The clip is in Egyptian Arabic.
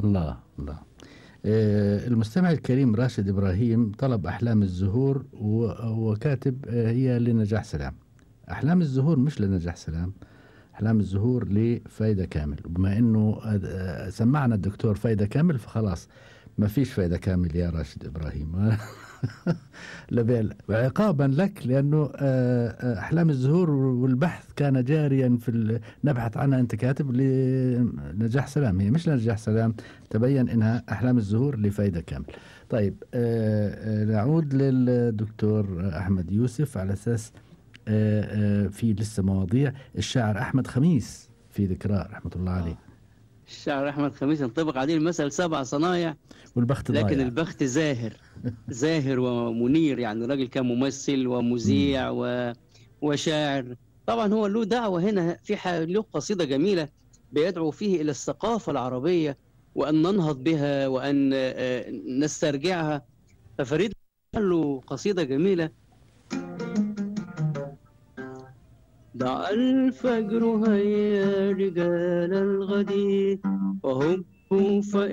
الله الله آه، المستمع الكريم راشد إبراهيم طلب أحلام الزهور و- وكاتب آه، هي لنجاح سلام أحلام الزهور مش لنجاح سلام أحلام الزهور لفايدة كامل وبما أنه آه، سمعنا الدكتور فايدة كامل فخلاص ما فيش فايدة كامل يا راشد إبراهيم لبيل عقابا لك لأنه آه، آه، أحلام الزهور والبحث كان جاريا في ال- نبحث عنها أنت كاتب لنجاح سلام هي مش لنجاح سلام تبين انها احلام الزهور لفائده كامل. طيب آه، آه، نعود للدكتور احمد يوسف على اساس آه، آه، في لسه مواضيع الشاعر احمد خميس في ذكراه رحمه الله عليه الشاعر احمد خميس ينطبق عليه المثل سبع صنايع والبخت لكن ضايع البخت زاهر زاهر ومنير يعني راجل كان ممثل ومذيع و... وشاعر طبعا هو له دعوة هنا في ح... له قصيدة جميلة بيدعو فيه إلى الثقافة العربية وأن ننهض بها وأن آه، نسترجعها ففريد قال له قصيدة جميلة دع الفجر هيا رجال الغد وهبوا فإن